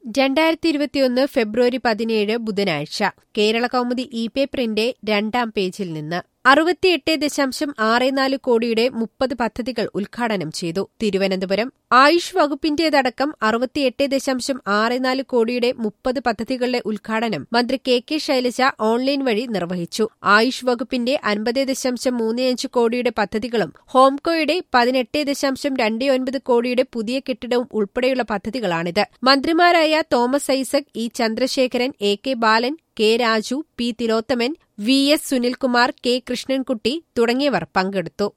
രണ്ടായിരത്തി ഇരുപത്തിയൊന്ന് ഫെബ്രുവരി പതിനേഴ് ബുധനാഴ്ച കേരള കൗമുദി ഇ പേപ്പറിന്റെ രണ്ടാം പേജിൽ നിന്ന് അറുപത്തിയെട്ട് ദശാംശം ആറ് നാല് കോടിയുടെ മുപ്പത് പദ്ധതികൾ ഉദ്ഘാടനം ചെയ്തു തിരുവനന്തപുരം ആയുഷ് വകുപ്പിന്റേതടക്കം അറുപത്തിയെട്ട് ദശാംശം ആറ് നാല് കോടിയുടെ മുപ്പത് പദ്ധതികളുടെ ഉദ്ഘാടനം മന്ത്രി കെ കെ ശൈലജ ഓൺലൈൻ വഴി നിർവഹിച്ചു ആയുഷ് വകുപ്പിന്റെ അൻപത് ദശാംശം മൂന്ന് അഞ്ച് കോടിയുടെ പദ്ധതികളും ഹോംകോയുടെ പതിനെട്ട് ദശാംശം രണ്ട് ഒൻപത് കോടിയുടെ പുതിയ കെട്ടിടവും ഉൾപ്പെടെയുള്ള പദ്ധതികളാണിത് മന്ത്രിമാരായ Thomas Isaac E Chandrasekharan A K Balan K Raju P Thilothaman V S Sunilkumar K Krishnankutty തുടങ്ങിയവർ പങ്കെടുത്തു